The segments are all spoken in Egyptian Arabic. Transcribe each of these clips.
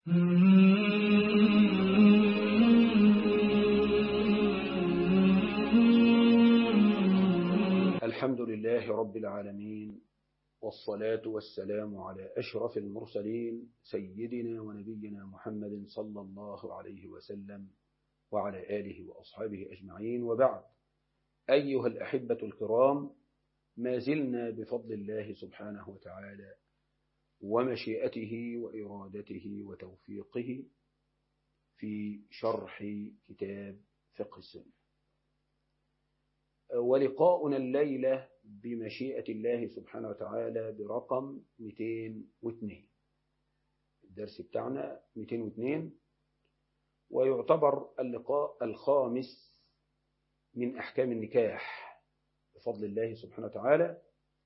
الحمد لله رب العالمين والصلاة والسلام على أشرف المرسلين سيدنا ونبينا محمد صلى الله عليه وسلم وعلى آله وأصحابه أجمعين وبعد أيها الأحبة الكرام ما زلنا بفضل الله سبحانه وتعالى ومشيئته وإرادته وتوفيقه في شرح كتاب فقه السنة ولقاؤنا الليلة بمشيئة الله سبحانه وتعالى برقم 202 الدرس بتاعنا 202 ويعتبر اللقاء الخامس من أحكام النكاح بفضل الله سبحانه وتعالى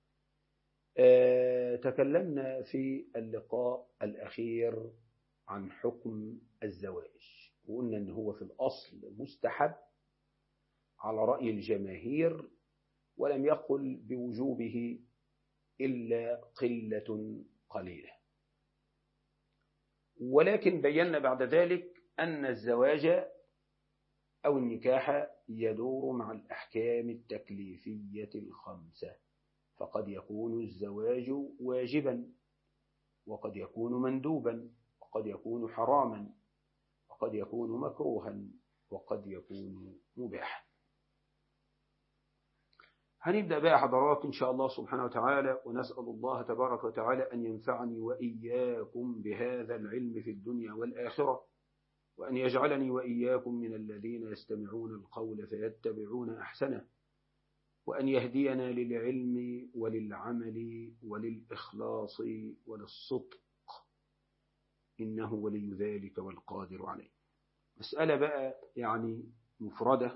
تكلمنا في اللقاء الأخير عن حكم الزواج وقلنا أنه هو في الأصل مستحب على رأي الجماهير ولم يقل بوجوبه إلا قلة قليلة ولكن بينا بعد ذلك أن الزواج أو النكاح يدور مع الأحكام التكليفية الخمسة فقد يكون الزواج واجبا وقد يكون مندوبا وقد يكون حراما وقد يكون مكروها وقد يكون مباحا هنبدأ بقى حضرات إن شاء الله سبحانه وتعالى ونسأل الله تبارك وتعالى أن ينفعني وإياكم بهذا العلم في الدنيا والآخرة وأن يجعلني وإياكم من الذين يستمعون القول فيتبعون أحسنه وأن يهدينا للعلم وللعمل وللإخلاص وللصدق إنه ولي ذلك والقادر عليه مسألة بقى يعني مفردة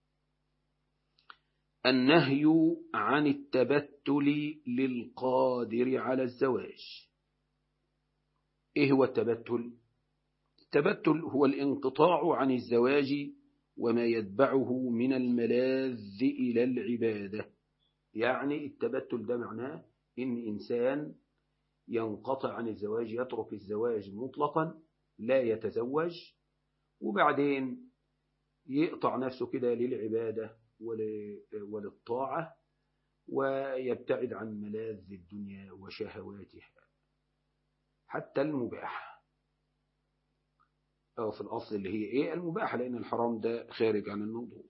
النهي عن التبتل للقادر على الزواج إيه هو التبتل؟ التبتل هو الانقطاع عن الزواج وما يتبعه من الملاذ إلى العبادة يعني التبتل ده معناه إن إنسان ينقطع عن الزواج يترك الزواج مطلقا لا يتزوج وبعدين يقطع نفسه كده للعبادة وللطاعة ويبتعد عن ملاذ الدنيا وشهواتها حتى المباح أو في الأصل اللي هي إيه المباح لأن الحرام ده خارج عن الموضوع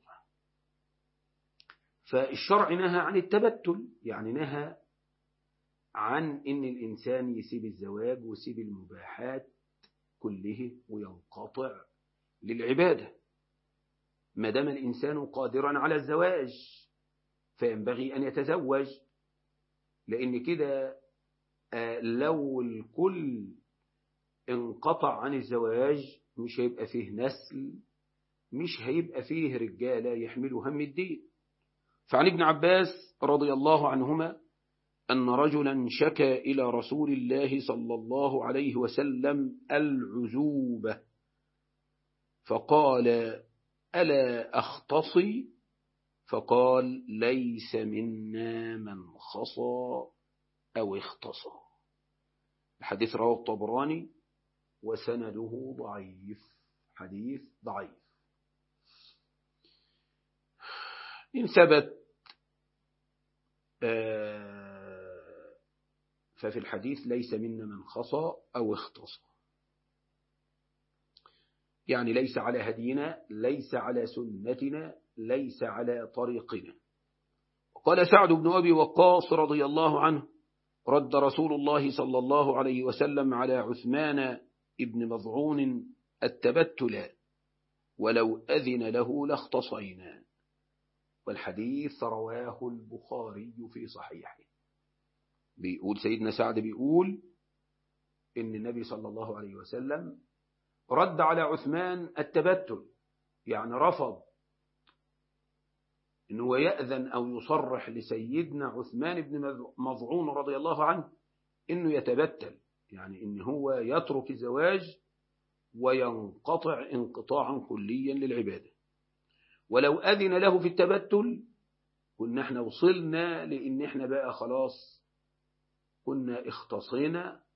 فالشرع نهى عن التبتل يعني نهى عن إن الإنسان يسيب الزواج ويسيب المباحات كله وينقطع للعبادة ما دام الإنسان قادرا على الزواج فينبغي أن يتزوج لأن كده لو الكل انقطع عن الزواج مش هيبقى فيه نسل مش هيبقى فيه رجالة يحملوا هم الدين فعن ابن عباس رضي الله عنهما أن رجلا شكى إلى رسول الله صلى الله عليه وسلم العزوبة فقال ألا أختصي فقال ليس منا من خصى أو اختصى الحديث رواه الطبراني وسنده ضعيف حديث ضعيف إن ثبت ففي الحديث ليس منا من خصى أو اختصى يعني ليس على هدينا ليس على سنتنا ليس على طريقنا قال سعد بن أبي وقاص رضي الله عنه رد رسول الله صلى الله عليه وسلم على عثمان ابن مضعون التبتل ولو أذن له لاختصينا والحديث رواه البخاري في صحيحه بيقول سيدنا سعد بيقول إن النبي صلى الله عليه وسلم رد على عثمان التبتل يعني رفض أنه يأذن أو يصرح لسيدنا عثمان بن مضعون رضي الله عنه أنه يتبتل يعني أنه هو يترك الزواج وينقطع انقطاعا كليا للعبادة ولو أذن له في التبتل كنا احنا وصلنا لأن احنا بقى خلاص كنا اختصينا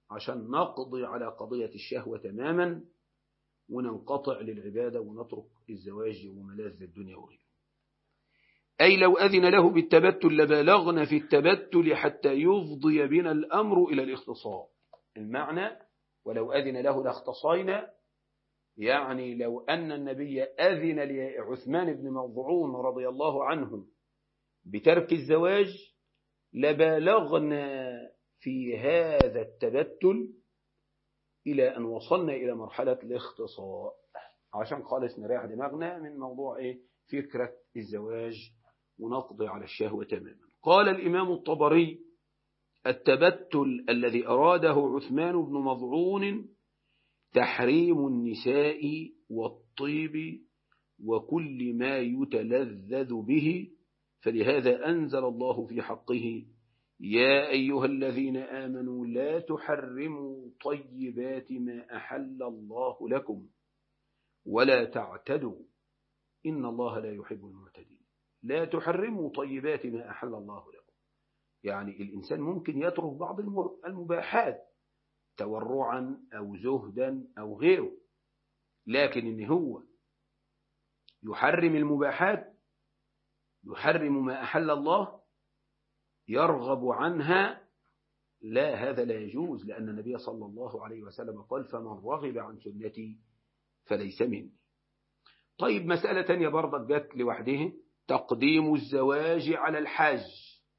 عشان نقضي على قضية الشهوة تماما وننقطع للعبادة ونترك الزواج وملاذ الدنيا وغيره أي لو أذن له بالتبتل لبلغنا في التبتل حتى يفضي بنا الأمر إلى الاختصار المعنى ولو أذن له لاختصينا يعني لو أن النبي أذن لعثمان بن مضعون رضي الله عنه بترك الزواج لبالغنا في هذا التبتل إلى أن وصلنا إلى مرحلة الاختصاء عشان خالص نريح دماغنا من موضوع إيه فكرة الزواج ونقضي على الشهوة تماما قال الإمام الطبري التبتل الذي أراده عثمان بن مضعون تحريم النساء والطيب وكل ما يتلذذ به فلهذا أنزل الله في حقه يا أيها الذين آمنوا لا تحرموا طيبات ما أحل الله لكم ولا تعتدوا إن الله لا يحب المعتدين لا تحرموا طيبات ما أحل الله لكم يعني الإنسان ممكن يترك بعض المباحات تورعا أو زهدا أو غيره لكن إن هو يحرم المباحات يحرم ما أحل الله يرغب عنها لا هذا لا يجوز لأن النبي صلى الله عليه وسلم قال فمن رغب عن سنتي فليس مني طيب مسألة تانية برضك جت لوحده تقديم الزواج على الحج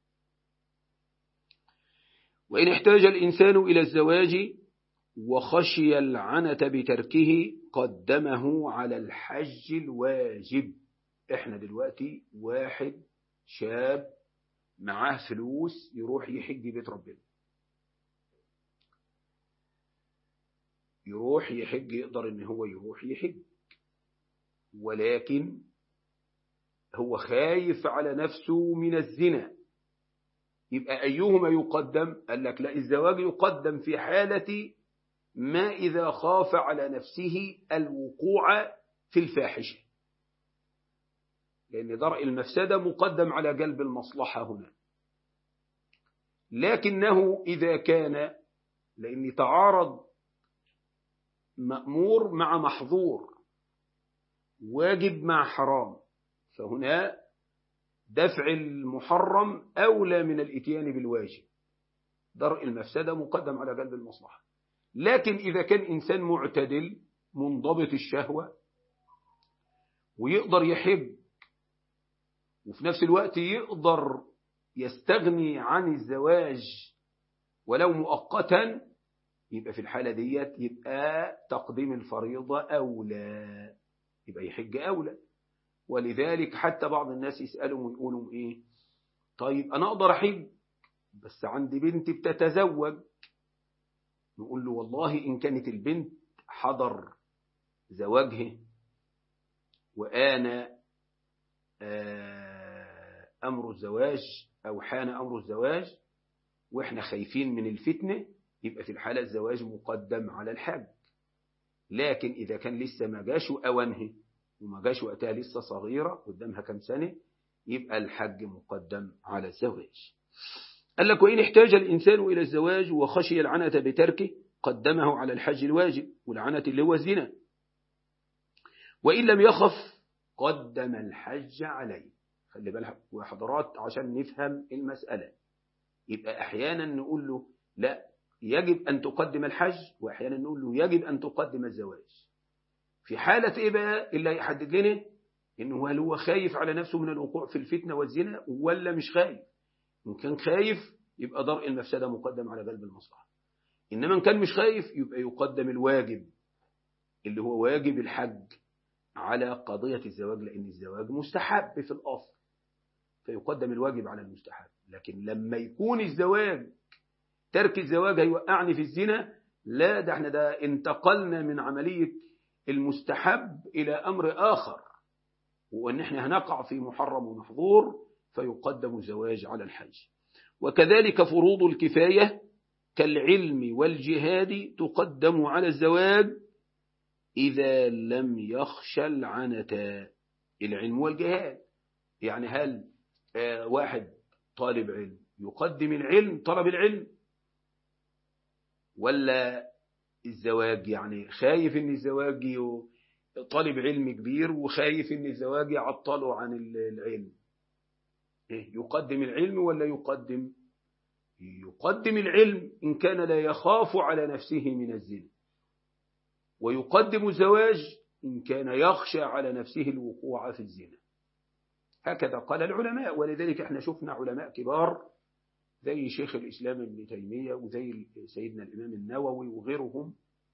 وإن احتاج الإنسان إلى الزواج وخشي العنة بتركه قدمه على الحج الواجب احنا دلوقتي واحد شاب معاه فلوس يروح يحج بيت ربنا يروح يحج يقدر ان هو يروح يحج ولكن هو خايف على نفسه من الزنا يبقى أيهما يقدم قال لك لا الزواج يقدم في حالة ما إذا خاف على نفسه الوقوع في الفاحشة لأن درء المفسدة مقدم على جلب المصلحة هنا لكنه إذا كان لأن تعارض مأمور مع محظور واجب مع حرام فهنا دفع المحرم أولى من الإتيان بالواجب درء المفسدة مقدم على جلب المصلحة لكن إذا كان إنسان معتدل منضبط الشهوة ويقدر يحب وفي نفس الوقت يقدر يستغني عن الزواج ولو مؤقتا يبقى في الحالة ديت يبقى تقديم الفريضة أولى يبقى يحج أولى ولذلك حتى بعض الناس يسألهم ويقولوا إيه طيب أنا أقدر أحج بس عندي بنت بتتزوج نقول له والله إن كانت البنت حضر زواجها وآن أمر الزواج أو حان أمر الزواج وإحنا خايفين من الفتنة يبقى في الحالة الزواج مقدم على الحج لكن إذا كان لسه ما جاش أوانه وما جاش وقتها لسه صغيرة قدامها كم سنة يبقى الحج مقدم على الزواج قال لك وإن احتاج الإنسان إلى الزواج وخشي العنة بتركه قدمه على الحج الواجب والعنة اللي هو الزنا وإن لم يخف قدم الحج عليه خلي بالك وحضرات عشان نفهم المسألة يبقى أحيانا نقول له لا يجب أن تقدم الحج وأحيانا نقول له يجب أن تقدم الزواج في حالة إيه بقى اللي هيحدد لنا إنه هل هو خايف على نفسه من الوقوع في الفتنة والزنا ولا مش خايف إن كان خايف يبقى درء المفسدة مقدم على جلب المصلحة إنما إن كان مش خايف يبقى يقدم الواجب اللي هو واجب الحج على قضية الزواج لأن الزواج مستحب في الأصل فيقدم الواجب على المستحب لكن لما يكون الزواج ترك الزواج هيوقعني في الزنا لا ده احنا ده انتقلنا من عملية المستحب إلى أمر آخر وأن احنا هنقع في محرم ومحظور فيقدم الزواج على الحج وكذلك فروض الكفاية كالعلم والجهاد تقدم على الزواج إذا لم يخشى العنة العلم والجهاد يعني هل آه واحد طالب علم يقدم العلم طلب العلم ولا الزواج يعني خايف ان الزواج طالب علم كبير وخايف ان الزواج يعطله عن العلم إيه يقدم العلم ولا يقدم يقدم العلم إن كان لا يخاف على نفسه من الزنا ويقدم الزواج إن كان يخشى على نفسه الوقوع في الزنا هكذا قال العلماء ولذلك احنا شفنا علماء كبار زي شيخ الإسلام ابن تيمية وزي سيدنا الإمام النووي وغيرهم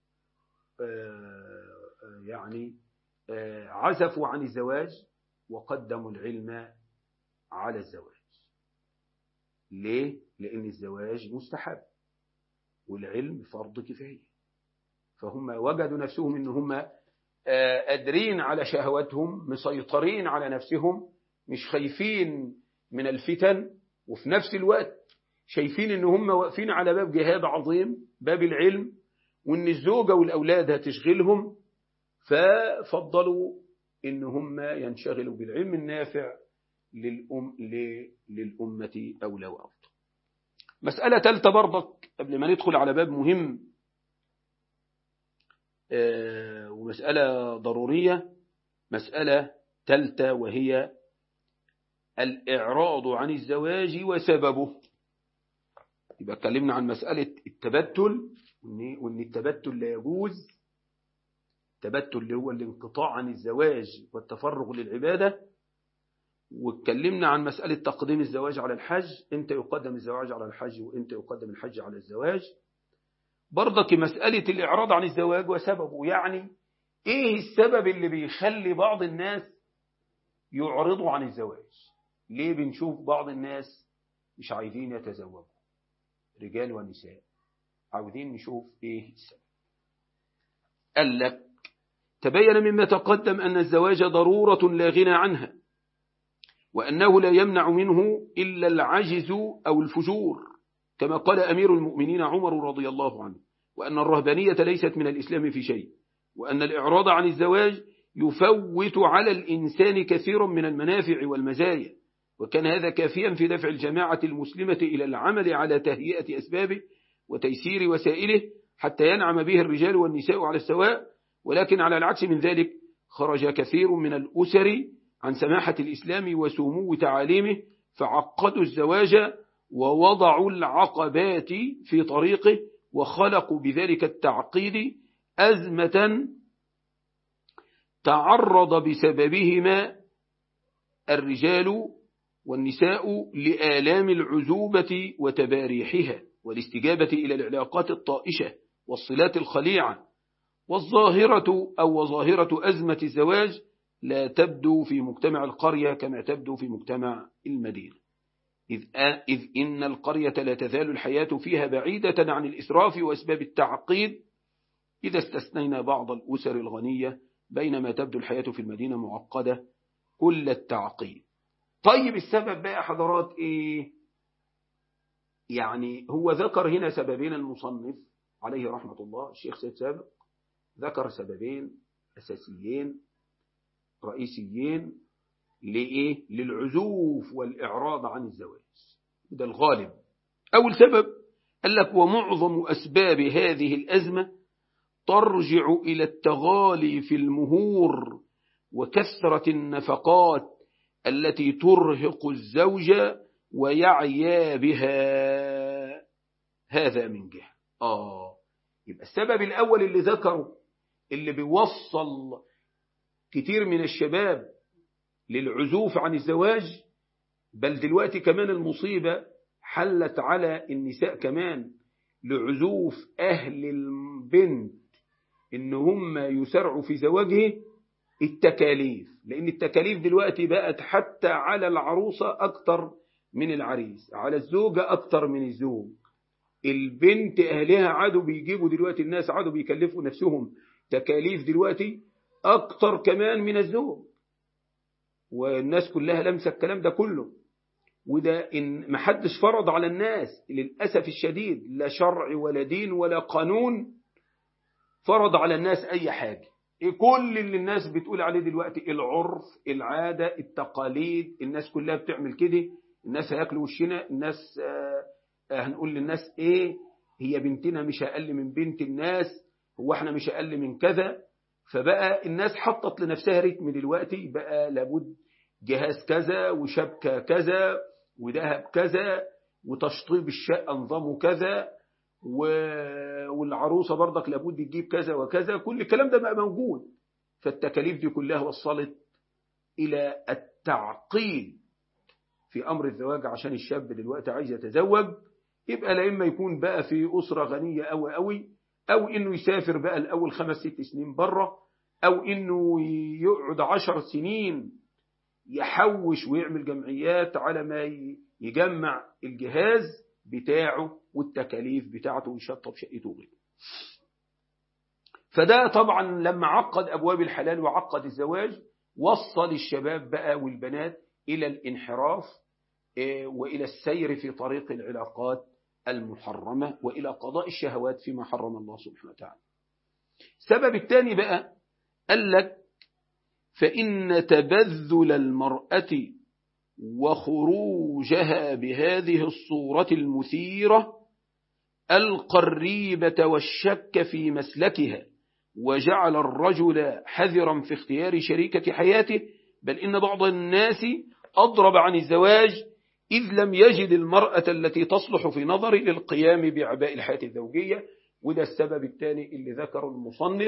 يعني عزفوا عن الزواج وقدموا العلم على الزواج ليه؟ لأن الزواج مستحب والعلم فرض كفاية فهم وجدوا نفسهم إن هم قادرين على شهوتهم مسيطرين على نفسهم مش خايفين من الفتن وفي نفس الوقت شايفين ان هم واقفين على باب جهاد عظيم باب العلم وان الزوجة والأولاد هتشغلهم ففضلوا ان هم ينشغلوا بالعلم النافع للأم للأمة أولى وأفضل مسألة ثالثة برضك قبل ما ندخل على باب مهم ومسألة ضرورية مسألة ثالثة وهي الإعراض عن الزواج وسببه يبقى اتكلمنا عن مسألة التبتل وإن التبتل لا يجوز التبتل اللي هو الانقطاع عن الزواج والتفرغ للعبادة واتكلمنا عن مسألة تقديم الزواج على الحج امتى يقدم الزواج على الحج وامتى يقدم الحج على الزواج برضك مسألة الإعراض عن الزواج وسببه يعني ايه السبب اللي بيخلي بعض الناس يعرضوا عن الزواج ليه بنشوف بعض الناس مش عايزين يتزوجوا رجال ونساء عاوزين نشوف ايه السبب قال لك تبين مما تقدم أن الزواج ضرورة لا غنى عنها وأنه لا يمنع منه إلا العجز أو الفجور كما قال أمير المؤمنين عمر رضي الله عنه وأن الرهبانية ليست من الإسلام في شيء وأن الإعراض عن الزواج يفوت على الإنسان كثيرا من المنافع والمزايا وكان هذا كافيا في دفع الجماعة المسلمة إلى العمل على تهيئة أسبابه وتيسير وسائله حتى ينعم به الرجال والنساء على السواء ولكن على العكس من ذلك خرج كثير من الأسر عن سماحة الإسلام وسمو تعاليمه فعقدوا الزواج ووضعوا العقبات في طريقه وخلقوا بذلك التعقيد أزمة تعرض بسببهما الرجال والنساء لآلام العزوبة وتباريحها والاستجابة إلى العلاقات الطائشة والصلات الخليعة والظاهرة أو وظاهرة أزمة الزواج لا تبدو في مجتمع القرية كما تبدو في مجتمع المدينة إذ, إذ إن القرية لا تزال الحياة فيها بعيدة عن الإسراف وأسباب التعقيد إذا استثنينا بعض الأسر الغنية بينما تبدو الحياة في المدينة معقدة كل التعقيد طيب السبب بقى حضرات إيه يعني هو ذكر هنا سببين المصنف عليه رحمة الله الشيخ سيد سابق ذكر سببين أساسيين رئيسيين لإيه؟ للعزوف والإعراض عن الزواج ده الغالب أول سبب قال لك ومعظم أسباب هذه الأزمة ترجع إلى التغالي في المهور وكثرة النفقات التي ترهق الزوج ويعيا بها هذا من جهة آه يبقى السبب الأول اللي ذكره اللي بيوصل كتير من الشباب للعزوف عن الزواج بل دلوقتي كمان المصيبة حلت على النساء كمان لعزوف أهل البنت إن هم يسرعوا في زواجه التكاليف لأن التكاليف دلوقتي بقت حتى على العروسة أكتر من العريس على الزوجة أكتر من الزوج البنت أهلها عادوا بيجيبوا دلوقتي الناس عادوا بيكلفوا نفسهم تكاليف دلوقتي أكتر كمان من الزوج والناس كلها لمسة الكلام ده كله وده إن محدش فرض على الناس للأسف الشديد لا شرع ولا دين ولا قانون فرض على الناس أي حاجة كل اللي الناس بتقول عليه دلوقتي العرف العادة التقاليد الناس كلها بتعمل كده الناس هياكلوا وشنا الناس آه هنقول للناس ايه هي بنتنا مش أقل من بنت الناس هو احنا مش أقل من كذا فبقى الناس حطت لنفسها رتم دلوقتي بقى لابد جهاز كذا وشبكة كذا وذهب كذا وتشطيب الشقة نظامه كذا والعروسة برضك لابد تجيب كذا وكذا كل الكلام ده بقى موجود فالتكاليف دي كلها وصلت إلى التعقيد في أمر الزواج عشان الشاب دلوقتي عايز يتزوج يبقى لا إما يكون بقى في أسرة غنية أوي أوي أو إنه يسافر بقى الأول خمس ست سنين بره أو إنه يقعد عشر سنين يحوش ويعمل جمعيات على ما يجمع الجهاز بتاعه والتكاليف بتاعته ويشطب شقته وغيره فده طبعا لما عقد أبواب الحلال وعقد الزواج وصل الشباب بقى والبنات إلى الانحراف وإلى السير في طريق العلاقات المحرمة وإلى قضاء الشهوات فيما حرم الله سبحانه وتعالى السبب الثاني بقى قال لك فإن تبذل المرأة وخروجها بهذه الصورة المثيرة ألقى الريبة والشك في مسلكها وجعل الرجل حذرا في اختيار شريكة حياته بل إن بعض الناس أضرب عن الزواج إذ لم يجد المرأة التي تصلح في نظره للقيام بعباء الحياة الزوجية وده السبب الثاني اللي ذكره المصنف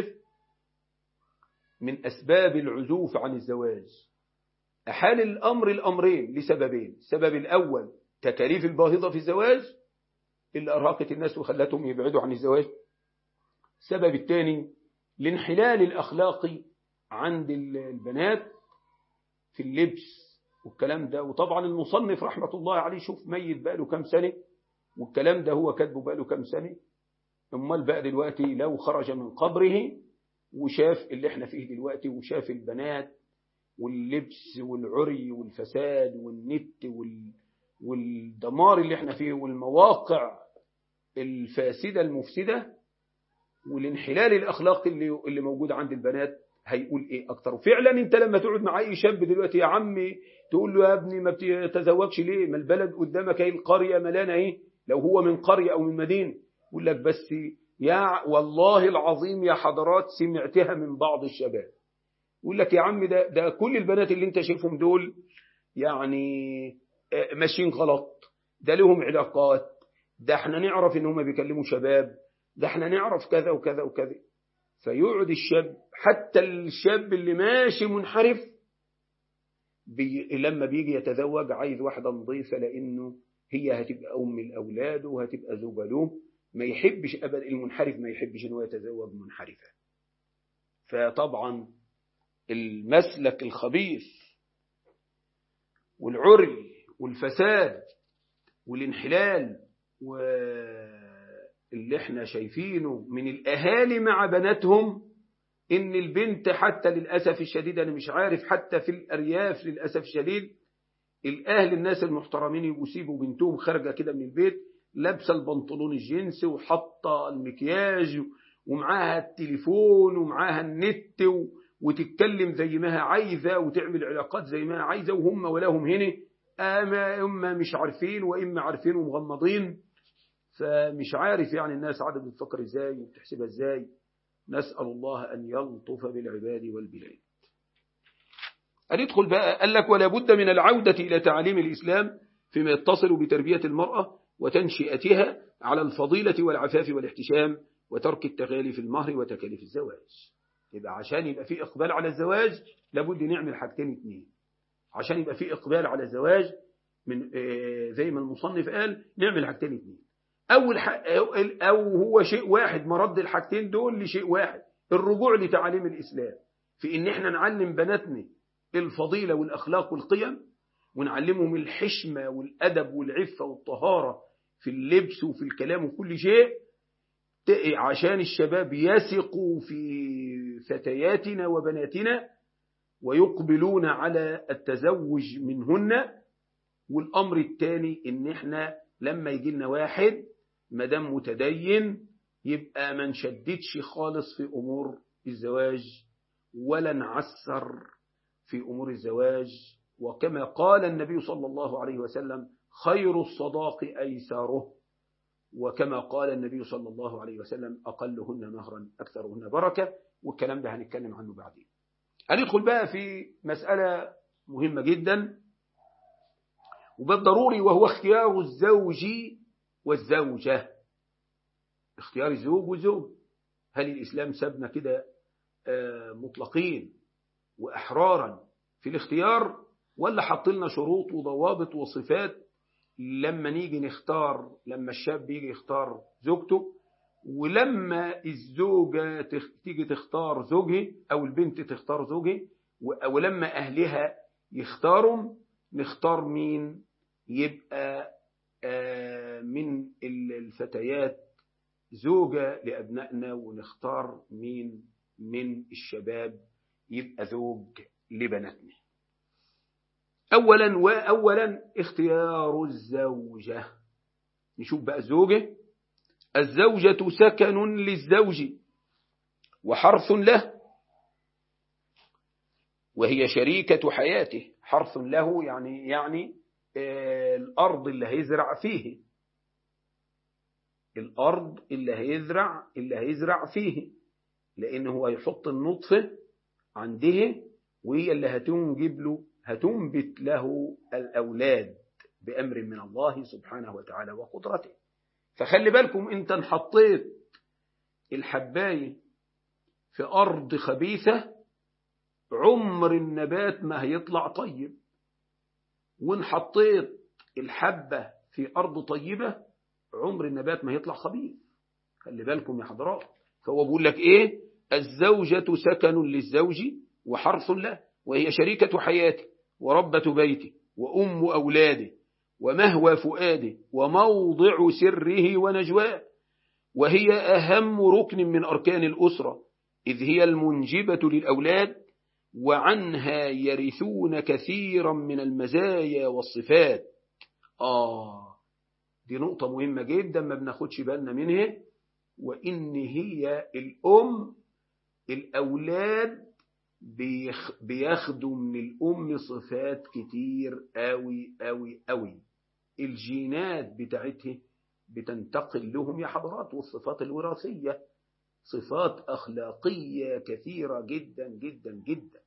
من أسباب العزوف عن الزواج أحال الأمر الأمرين لسببين السبب الأول تكاليف الباهظة في الزواج اللي أرهقت الناس وخلتهم يبعدوا عن الزواج السبب الثاني الانحلال الأخلاقي عند البنات في اللبس والكلام ده وطبعا المصنف رحمة الله عليه شوف ميت بقى له كام سنة والكلام ده هو كاتبه بقى له كام سنة امال بقى دلوقتي لو خرج من قبره وشاف اللي احنا فيه دلوقتي وشاف البنات واللبس والعري والفساد والنت وال والدمار اللي احنا فيه والمواقع الفاسدة المفسدة والانحلال الأخلاقي اللي, اللي موجود عند البنات هيقول ايه اكتر وفعلا انت لما تقعد مع اي شاب دلوقتي يا عمي تقول له يا ابني ما بتتزوجش ليه ما البلد قدامك ايه القرية ملانة ايه لو هو من قرية او من مدينة يقول لك بس يا والله العظيم يا حضرات سمعتها من بعض الشباب يقول لك يا عم ده ده كل البنات اللي انت شايفهم دول يعني ماشيين غلط ده لهم علاقات ده احنا نعرف ان هم بيكلموا شباب ده احنا نعرف كذا وكذا وكذا فيقعد الشاب حتى الشاب اللي ماشي منحرف بي لما بيجي يتزوج عايز واحدة نظيفة لأنه هي هتبقى أم الأولاد وهتبقى زوجة له ما يحبش أبدا المنحرف ما يحبش أنه يتزوج منحرفة فطبعا المسلك الخبيث والعري والفساد والانحلال واللي احنا شايفينه من الأهالي مع بناتهم إن البنت حتى للأسف الشديد أنا مش عارف حتى في الأرياف للأسف الشديد الأهل الناس المحترمين يسيبوا بنتهم خارجة كده من البيت لابسه البنطلون الجينز وحاطه المكياج ومعاها التليفون ومعاها النت وتتكلم زي ما هي عايزة وتعمل علاقات زي ما هي عايزة وهم ولا هم هنا أما إما مش عارفين وإما عارفين ومغمضين فمش عارف يعني الناس عادة بتفكر إزاي وبتحسبها إزاي نسأل الله أن يلطف بالعباد والبلاد هندخل بقى قال لك ولا بد من العودة إلى تعليم الإسلام فيما يتصل بتربية المرأة وتنشئتها على الفضيلة والعفاف والاحتشام وترك التغالي في المهر وتكاليف الزواج يبقى عشان يبقى في إقبال على الزواج لابد نعمل حاجتين اتنين عشان يبقى في إقبال على الزواج من زي ما المصنف قال نعمل حاجتين اتنين أول أو هو شيء واحد مرد الحاجتين دول لشيء واحد الرجوع لتعاليم الإسلام في إن إحنا نعلم بناتنا الفضيلة والأخلاق والقيم ونعلمهم الحشمة والأدب والعفة والطهارة في اللبس وفي الكلام وكل شيء عشان الشباب يثقوا في فتياتنا وبناتنا ويقبلون على التزوج منهن والأمر الثاني إن إحنا لما يجي لنا واحد مدام متدين يبقى ما نشددش خالص في أمور الزواج ولا نعسر في أمور الزواج وكما قال النبي صلى الله عليه وسلم خير الصداق أيساره وكما قال النبي صلى الله عليه وسلم أقلهن مهرا أكثرهن بركة والكلام ده هنتكلم عنه بعدين هندخل بقى في مسألة مهمة جدا وبالضروري وهو اختيار الزوج والزوجة اختيار الزوج والزوج هل الإسلام سابنا كده مطلقين وأحرارا في الاختيار ولا حط لنا شروط وضوابط وصفات لما نيجي نختار لما الشاب يجي يختار زوجته ولما الزوجة تيجي تختار زوجها أو البنت تختار زوجها ولما أهلها يختاروا نختار مين يبقى من الفتيات زوجة لأبنائنا ونختار مين من الشباب يبقى زوج لبناتنا أولا وأولا اختيار الزوجة نشوف بقى الزوجة الزوجة سكن للزوج وحرث له وهي شريكة حياته حرث له يعني يعني الأرض اللي هيزرع فيه الأرض اللي هيزرع اللي هيزرع فيه لأنه هو يحط النطفة عنده وهي اللي هتنجب له هتنبت له الأولاد بأمر من الله سبحانه وتعالى وقدرته فخلي بالكم انت انحطيت الحباية في أرض خبيثة عمر النبات ما هيطلع طيب وان حطيت الحبة في أرض طيبة عمر النبات ما هيطلع خبيث خلي بالكم يا حضرات فهو بيقول لك ايه الزوجة سكن للزوج وحرث له وهي شريكة حياته وربة بيته وأم أولاده ومهوى فؤاده وموضع سره ونجواه وهي أهم ركن من أركان الأسرة إذ هي المنجبة للأولاد وعنها يرثون كثيرا من المزايا والصفات آه دي نقطة مهمة جدا ما بناخدش بالنا منها وإن هي الأم الأولاد بياخدوا من الأم صفات كتير قوي قوي قوي الجينات بتاعتها بتنتقل لهم يا حضرات والصفات الوراثية صفات أخلاقية كثيرة جدا جدا جدا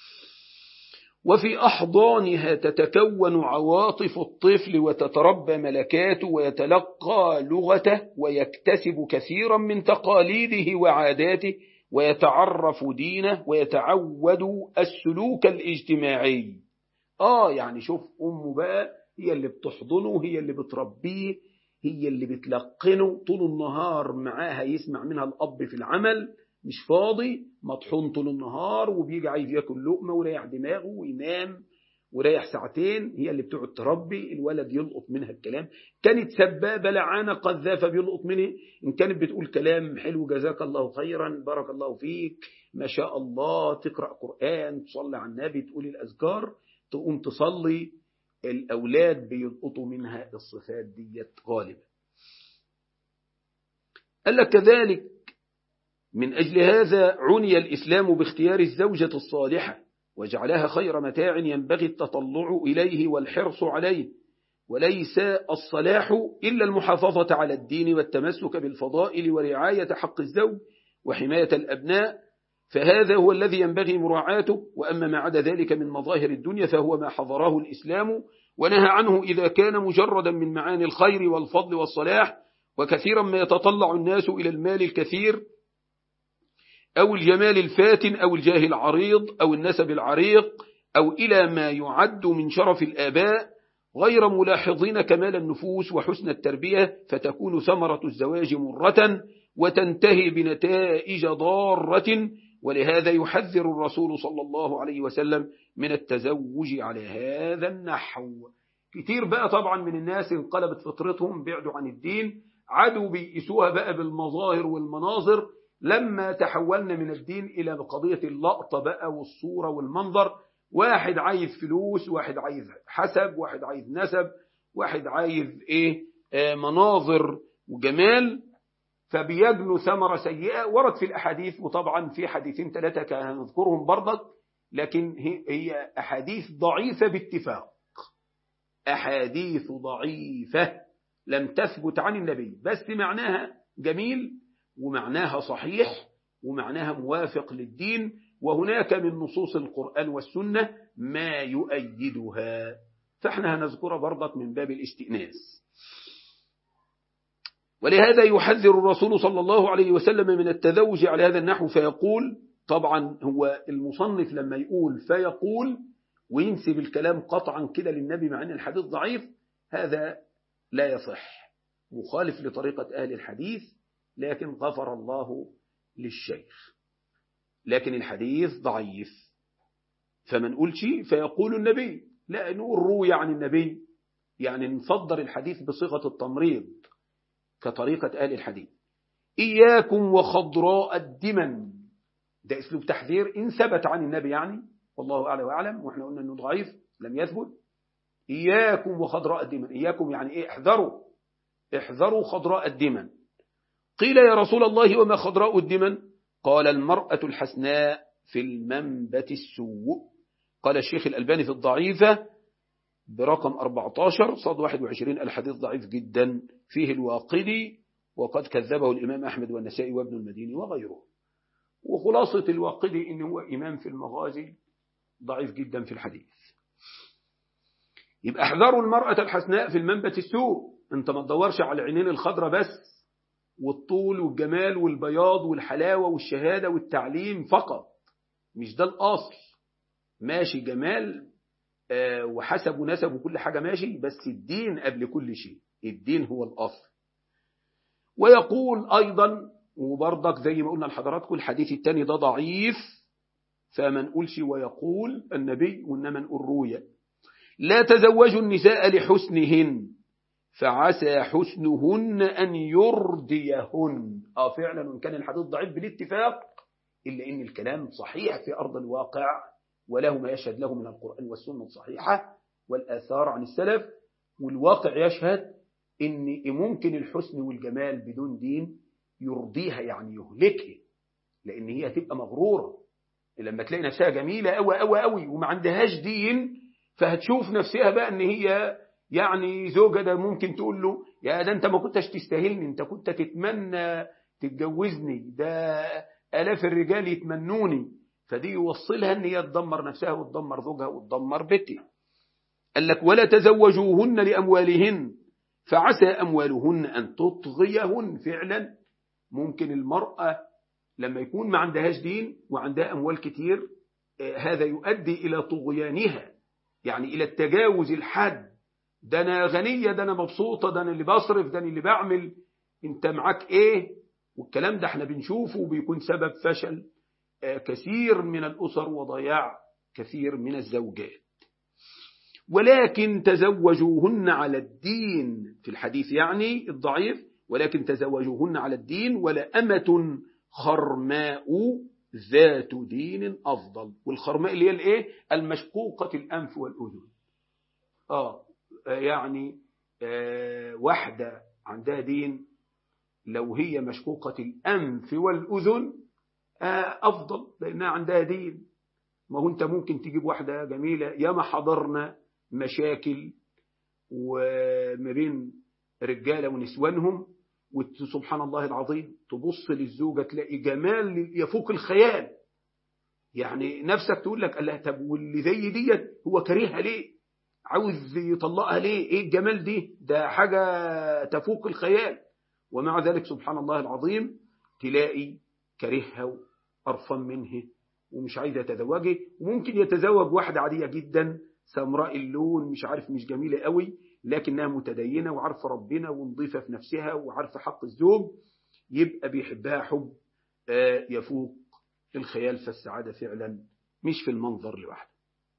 وفي أحضانها تتكون عواطف الطفل وتتربى ملكاته ويتلقى لغته ويكتسب كثيرا من تقاليده وعاداته ويتعرف دينه ويتعود السلوك الاجتماعي آه يعني شوف أمه بقى هي اللي بتحضنه هي اللي بتربيه هي اللي بتلقنه طول النهار معاها يسمع منها الأب في العمل مش فاضي مطحون طول النهار وبيجي عايز ياكل لقمة ويريح دماغه وينام وريح ساعتين هي اللي بتقعد تربي الولد يلقط منها الكلام كانت سبابة لعانة قذافة بيلقط منها إن كانت بتقول كلام حلو جزاك الله خيرا بارك الله فيك ما شاء الله تقرأ قرآن تصلي على النبي تقول الأذكار تقوم تصلي الأولاد بيلقطوا منها الصفات ديت غالبا قال لك كذلك من أجل هذا عني الإسلام باختيار الزوجة الصالحة وجعلها خير متاع ينبغي التطلع إليه والحرص عليه وليس الصلاح إلا المحافظة على الدين والتمسك بالفضائل ورعاية حق الزوج وحماية الأبناء فهذا هو الذي ينبغي مراعاته وأما ما عدا ذلك من مظاهر الدنيا فهو ما حضره الإسلام ونهى عنه إذا كان مجردا من معاني الخير والفضل والصلاح وكثيرا ما يتطلع الناس إلى المال الكثير أو الجمال الفاتن أو الجاه العريض أو النسب العريق أو إلى ما يعد من شرف الآباء غير ملاحظين كمال النفوس وحسن التربية فتكون ثمرة الزواج مرة وتنتهي بنتائج ضارة ولهذا يحذر الرسول صلى الله عليه وسلم من التزوج على هذا النحو كتير بقى طبعا من الناس انقلبت فطرتهم بعدوا عن الدين عادوا بيقيسوها بقى بالمظاهر والمناظر لما تحولنا من الدين إلى قضية اللقطة بقى والصورة والمنظر واحد عايز فلوس واحد عايز حسب واحد عايز نسب واحد عايز ايه آه مناظر وجمال فبيجنوا ثمرة سيئة ورد في الأحاديث وطبعا في حديثين ثلاثة كان هنذكرهم برضك لكن هي أحاديث ضعيفة باتفاق أحاديث ضعيفة لم تثبت عن النبي بس معناها جميل ومعناها صحيح ومعناها موافق للدين وهناك من نصوص القرآن والسنة ما يؤيدها فاحنا هنذكرها برضك من باب الاستئناس ولهذا يحذر الرسول صلى الله عليه وسلم من التذوج على هذا النحو فيقول طبعا هو المصنف لما يقول فيقول وينسب الكلام قطعا كده للنبي مع أن الحديث ضعيف هذا لا يصح مخالف لطريقة أهل الحديث لكن غفر الله للشيخ لكن الحديث ضعيف فما نقولش فيقول النبي لا نقول روي عن النبي يعني نصدر الحديث بصيغة التمريض كطريقة أهل الحديث إياكم وخضراء الدمن ده اسلوب تحذير إن ثبت عن النبي يعني والله أعلى وأعلم وإحنا قلنا أنه ضعيف لم يثبت إياكم وخضراء الدمن إياكم يعني إيه احذروا احذروا خضراء الدمن قيل يا رسول الله وما خضراء الدمن قال المرأة الحسناء في المنبت السوء قال الشيخ الألباني في الضعيفة برقم 14 صد 21 الحديث ضعيف جدا فيه الواقدي وقد كذبه الإمام أحمد والنسائي وابن المديني وغيره وخلاصة الواقدي إن هو إمام في المغازي ضعيف جدا في الحديث يبقى احذروا المرأة الحسناء في المنبت السوء انت ما تدورش على العينين الخضراء بس والطول والجمال والبياض والحلاوة والشهادة والتعليم فقط مش ده الأصل ماشي جمال آه وحسب ونسب وكل حاجة ماشي بس الدين قبل كل شيء الدين هو الأصل ويقول أيضا وبرضك زي ما قلنا لحضراتكم الحديث الثاني ده ضعيف فما نقولش ويقول النبي وإنما نقول روية لا تزوجوا النساء لحسنهن فعسى حسنهن أن يرضيهن آه فعلا وإن كان الحديث ضعيف بالاتفاق إلا إن الكلام صحيح في أرض الواقع وله ما يشهد له من القرآن والسنة الصحيحة والآثار عن السلف والواقع يشهد إن ممكن الحسن والجمال بدون دين يرضيها يعني يهلكها لأن هي هتبقى مغرورة لما تلاقي نفسها جميلة أوي أوي أوي وما عندهاش دين فهتشوف نفسها بقى ان هي يعني زوجة ده ممكن تقول له يا ده انت ما كنتش تستاهلني انت كنت تتمنى تتجوزني ده آلاف الرجال يتمنوني فدي يوصلها ان هي تدمر نفسها وتدمر زوجها وتدمر بيتها قال لك ولا تزوجوهن لأموالهن فعسى أموالهن أن تطغيهن فعلا ممكن المرأة لما يكون ما عندهاش دين وعندها أموال كتير هذا يؤدي إلى طغيانها يعني إلى التجاوز الحد ده أنا غنية ده أنا مبسوطة ده أنا اللي بصرف ده أنا اللي بعمل أنت معاك إيه والكلام ده احنا بنشوفه وبيكون سبب فشل كثير من الأسر وضياع كثير من الزوجات ولكن تزوجوهن على الدين في الحديث يعني الضعيف ولكن تزوجوهن على الدين ولأمة خرماء ذات دين أفضل والخرماء اللي هي الايه المشقوقة الأنف والأذن آه يعني آه واحدة عندها دين لو هي مشقوقة الأنف والأذن آه أفضل لأنها عندها دين ما هو أنت ممكن تجيب واحدة جميلة ياما حضرنا مشاكل وما بين رجالة ونسوانهم وسبحان الله العظيم تبص للزوجة تلاقي جمال يفوق الخيال يعني نفسك تقول لك الله طب واللي زي ديت هو كريهها ليه عاوز يطلقها ليه ايه الجمال دي ده حاجة تفوق الخيال ومع ذلك سبحان الله العظيم تلاقي كرهها وقرفان منه ومش عايز يتزوجه وممكن يتزوج واحدة عادية جدا سمراء اللون مش عارف مش جميلة قوي لكنها متدينة وعارفة ربنا ونظيفة في نفسها وعارفة حق الزوج يبقى بيحبها حب يفوق الخيال فالسعادة فعلا مش في المنظر لوحده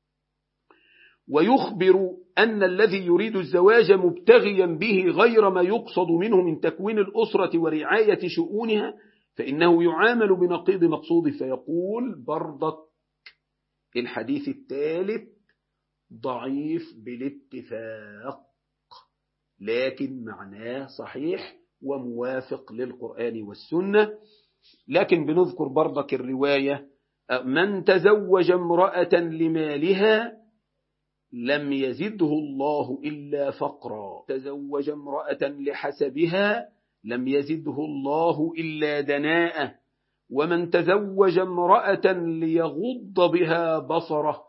ويخبر أن الذي يريد الزواج مبتغيا به غير ما يقصد منه من تكوين الأسرة ورعاية شؤونها فإنه يعامل بنقيض مقصوده فيقول برضك الحديث الثالث ضعيف بالاتفاق لكن معناه صحيح وموافق للقرآن والسنة لكن بنذكر برضك الرواية من تزوج امرأة لمالها لم يزده الله إلا فقرا تزوج امرأة لحسبها لم يزده الله إلا دناءة ومن تزوج امرأة ليغض بها بصره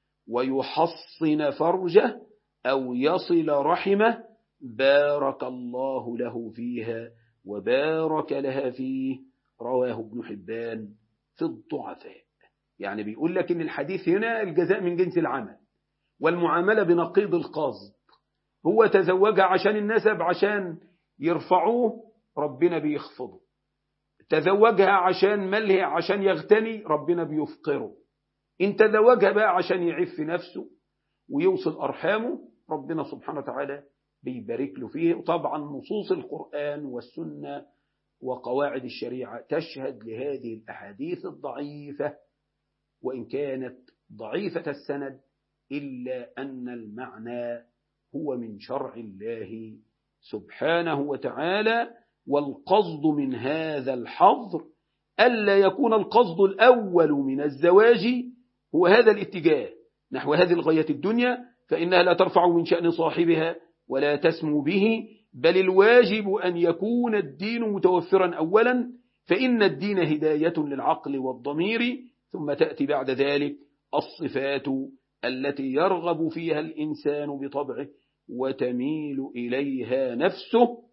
ويحصن فرجه أو يصل رحمه بارك الله له فيها وبارك لها فيه رواه ابن حبان في الضعفاء يعني بيقول لك إن الحديث هنا الجزاء من جنس العمل والمعاملة بنقيض القصد هو تزوجها عشان النسب عشان يرفعوه ربنا بيخفضه تزوجها عشان مله عشان يغتني ربنا بيفقره إن تزوجها بقى عشان يعف نفسه ويوصل أرحامه ربنا سبحانه وتعالى بيبارك له فيه وطبعا نصوص القرآن والسنة وقواعد الشريعة تشهد لهذه الأحاديث الضعيفة وإن كانت ضعيفة السند إلا أن المعنى هو من شرع الله سبحانه وتعالى والقصد من هذا الحظر ألا يكون القصد الأول من الزواج هو هذا الاتجاه نحو هذه الغاية الدنيا فإنها لا ترفع من شأن صاحبها ولا تسمو به بل الواجب أن يكون الدين متوفرا أولا فإن الدين هداية للعقل والضمير ثم تأتي بعد ذلك الصفات التي يرغب فيها الإنسان بطبعه وتميل إليها نفسه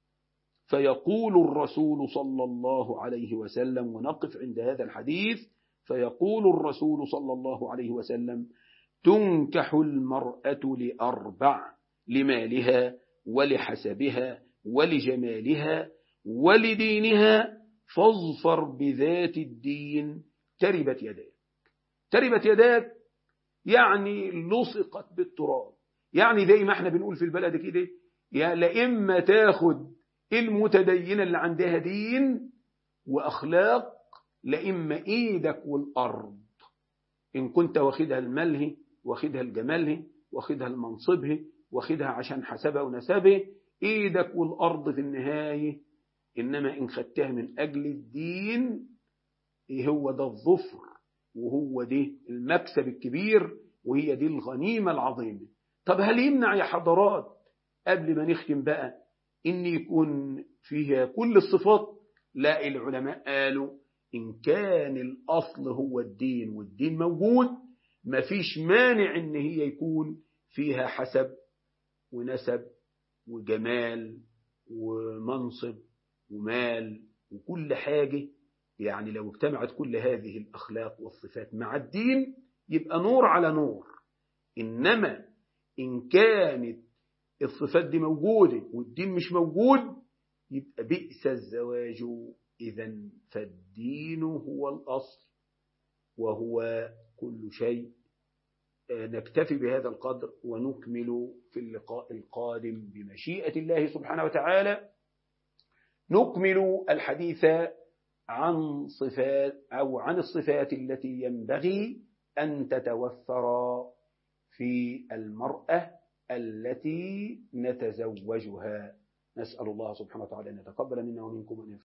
فيقول الرسول صلى الله عليه وسلم ونقف عند هذا الحديث فيقول الرسول صلى الله عليه وسلم تنكح المرأة لأربع لمالها ولحسبها ولجمالها ولدينها فاظفر بذات الدين تربت يداك تربت يداك يعني لصقت بالتراب يعني زي ما احنا بنقول في البلد كده يا لإما تاخد المتدينة اللي عندها دين وأخلاق لإما إيدك والأرض إن كنت واخدها المله واخدها الجماله واخدها المنصبه واخدها عشان حسبها ونسبه إيدك والأرض في النهاية إنما إن خدتها من أجل الدين هو ده الظفر وهو ده المكسب الكبير وهي دي الغنيمة العظيمة طب هل يمنع يا حضرات قبل ما نختم بقى إن يكون فيها كل الصفات لا العلماء قالوا إن كان الأصل هو الدين والدين موجود مفيش مانع إن هي يكون فيها حسب ونسب وجمال ومنصب ومال وكل حاجة يعني لو اجتمعت كل هذه الأخلاق والصفات مع الدين يبقى نور على نور إنما إن كانت الصفات دي موجودة والدين مش موجود يبقى بئس الزواج إذا فالدين هو الأصل وهو كل شيء نكتفي بهذا القدر ونكمل في اللقاء القادم بمشيئة الله سبحانه وتعالى نكمل الحديث عن صفات أو عن الصفات التي ينبغي أن تتوفر في المرأة التي نتزوجها نسأل الله سبحانه وتعالى أن يتقبل منا ومنكم أن